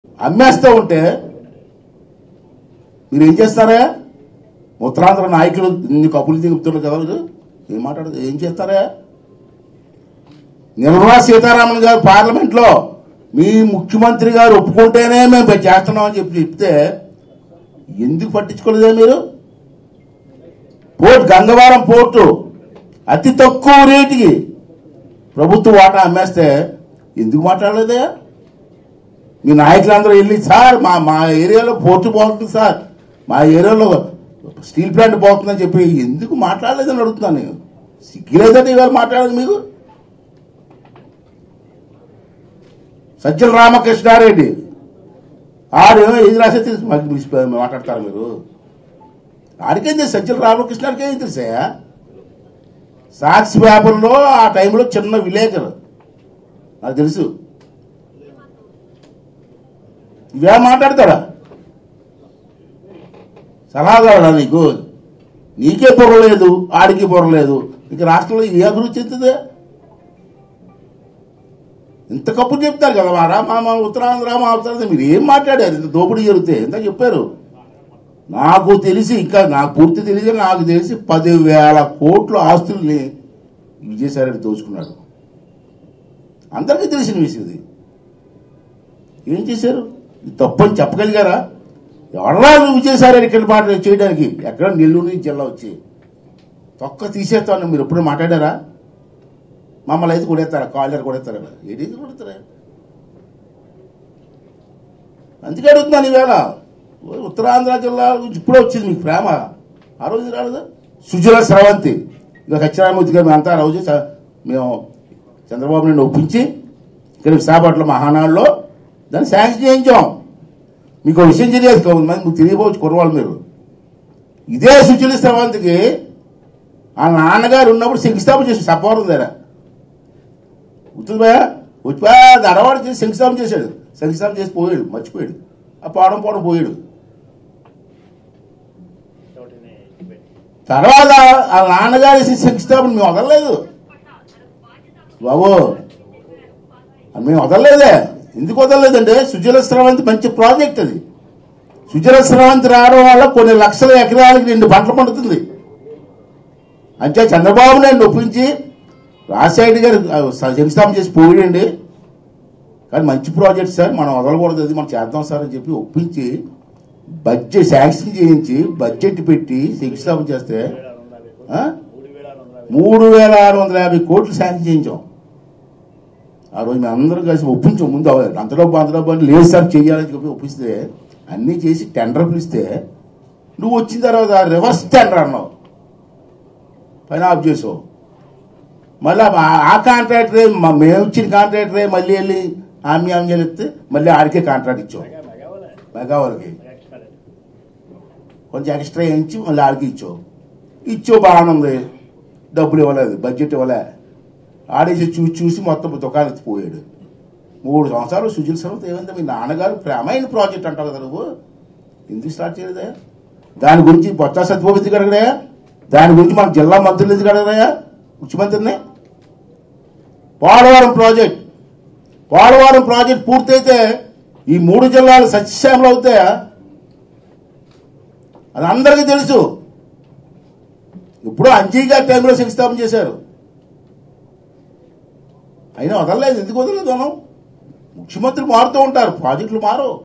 అమ్మేస్తూ ఉంటే మీరు ఏం చేస్తారా ఉత్తరాంధ్ర నాయకులు ఇన్ని కబుర్లు దిగుతున్నారు కదా మీరు ఏం మాట్లాడదు ఏం చేస్తారా నిర్మలా సీతారామన్ గారు పార్లమెంట్ లో మీ ముఖ్యమంత్రి గారు ఒప్పుకుంటేనే మేము పై చేస్తున్నామని చెప్పి చెప్తే ఎందుకు పట్టించుకోలేదా మీరు పోర్ట్ గంగవరం పోర్టు అతి తక్కువ రేటుకి ప్రభుత్వ వాటా అమ్మేస్తే ఎందుకు మాట్లాడలేదా మీ నాయకులందరూ వెళ్ళి సార్ మా మా ఏరియాలో పోర్టు పోతుంది సార్ మా ఏరియాలో స్టీల్ ప్లాంట్ పోతుందని చెప్పి ఎందుకు మాట్లాడలేదని అడుగుతున్నాను నేను సిగ్గులేదంటే ఇవాళ మాట్లాడదు మీకు సజ్జల రామకృష్ణారెడ్డి ఆడేమో ఏది రాసే తెలుసు మాకు మిస్- మాట్లాడతారు మీరు ఆడికేం తెలుసు సజ్జల రామకృష్ణారికి ఏం తెలుసా సాక్షి పేపర్లో ఆ టైంలో చిన్న విలేకరు నాకు తెలుసు ఇవే మాట్లాడతాడా సలహాదారుడా నీకు నీకే పొరలేదు ఆడికి పొరలేదు ఇక రాష్ట్రంలో ఏ అభివృద్ధి చెందుతుంది ఇంత కప్పులు చెప్తారు కదా మా రామ మా ఉత్తరాంధ్ర మా ఉత్తరాంధ్ర మీరు ఏం మాట్లాడారు ఇంత దోపిడీ జరిగితే ఎంత చెప్పారు నాకు తెలిసి ఇంకా నాకు పూర్తి తెలిసి నాకు తెలిసి పదివేల కోట్ల ఆస్తుల్ని విజయసాయి దోచుకున్నాడు అందరికీ తెలిసిన విషయం ఇది ఏం చేశారు ఇది తప్పని చెప్పగలిగారా ఎవరా విజయసాయి ఇక్కడ మాట చేయడానికి ఎక్కడ నెల్లూరు నుంచి జిల్లా వచ్చి తొక్క తీసేస్తాను మీరు ఎప్పుడు మాట్లాడారా మమ్మల్ని అయితే కొడేస్తారా కాలర్ కొడేస్తారా ఏది కొడతారా అందుకే అడుగుతున్నాను ఈవేళ ఓ ఉత్తరాంధ్ర జిల్లా గురించి ఇప్పుడే వచ్చింది మీకు ప్రేమ ఆ రోజు రాలేదా సుజల స్రవంతి ఇక సత్యనారాయణమూర్తి గారు మేమంతా ఆ రోజు స- మేము చంద్రబాబు నాయుడు ఒప్పించి ఇక్కడ విశాఖపట్నం మహానాడులో దాన్ని శాంక్షన్ చేయించాం మీకు ఒక విషయం తెలియదు కొంతమంది మీకు తెలియపోవచ్చు కుర్రవాళ్ళు మీరు ఇదే సుజల స్రవంతికి ఆ నాన్నగారు ఉన్నప్పుడు శంకుస్థాపన చేసి సప్పవరం దగ్గర గుర్తుంది భయ వచ్చి దడవాడు చేసి శంకుస్థాపన చేశాడు శంకుస్థాపన చేసి పోయాడు మర్చిపోయాడు ఆ పోవడం పోవడం పోయాడు తర్వాత ఆ నాన్నగారు వేసిన శంకుస్థాపన మేము వదలలేదు బాబు అది మేము వదలలేదే ఎందుకు వదలలేదంటే సుజల స్రవంతి మంచి ప్రాజెక్ట్ అది సుజల స్రవంతి రావడం వల్ల కొన్ని లక్షల ఎకరాలకి రెండు పంటలు పండుతుంది అంటే చంద్రబాబు నాయుడు ఒప్పించి రాజశేఖర్ గారు ఆ, శంకుస్థాపన చేసి పోయాడండి కానీ మంచి ప్రాజెక్ట్ సార్ మనం వదలకూడదు అది మనం చేద్దాం సార్ అని చెప్పి ఒప్పించి బడ్జెట్ శాంక్షన్ చేయించి బడ్జెట్ పెట్టి శంకుస్థాపన చేస్తే ఆ? మూడు వేల ఆరు వందల యాభై కోట్లు శాంక్షన్ చేయించాం ఆ రోజు మేము అందరం కలిసి ఒప్పించాం ముందు అవ్వలేదు. అంత డబ్బు అంత డబ్బు అని లేదు సార్ చెయ్యాలని చెప్పి ఒప్పిస్తే అన్నీ చేసి టెండర్ పిలిస్తే నువ్వు వచ్చిన తర్వాత రివర్స్ టెండర్ అన్నావు పైన ఆఫ్ చేసావు మళ్ళీ ఆ- ఆ కాంట్రాక్టరే మా- మేము ఇచ్చిన కాంట్రాక్టరే మళ్ళీ వెళ్ళి ఆమె ఆమె ఇస్తే మళ్ళీ ఆడికే కాంట్రాక్ట్ ఇచ్చావు మెగా వాళ్ళకి కొంచెం ఎక్స్ట్రా వేయించి మళ్ళీ ఆడికి ఇచ్చావు ఇచ్చావు బాగానే ఉంది డబ్బులు ఇవ్వలేదు బడ్జెట్ ఇవ్వలే ఆడేసి చూసి చూసి మొత్తం దుకాణం ఎత్తిపోయాడు మూడు సంవత్సరాలు సుజల సర్వత ఏమైంది మీ నాన్నగారు ప్రేమైన ప్రాజెక్ట్ అంటావు కదా నువ్వు ఎందుకు స్టార్ట్ చేయలేదా దాని గురించి బొత్స సత్యభూపతి గడగడా దాని గురించి మన జిల్లా మంత్రులు ఎందుకు అడగరాయా ముఖ్యమంత్రిని పోలవరం ప్రాజెక్ట్ పోలవరం ప్రాజెక్ట్ పూర్తయితే ఈ మూడు జిల్లాలు సస్యశ్యామలు అవుతాయా అది అందరికీ తెలుసు ఇప్పుడు అంజీ గారి టైంలో శంకుస్థాపన చేశారు అయినా వదలలేదు ఎందుకు వదలలేదు మనం ముఖ్యమంత్రి మారుతూ ఉంటారు ప్రాజెక్టులు మారు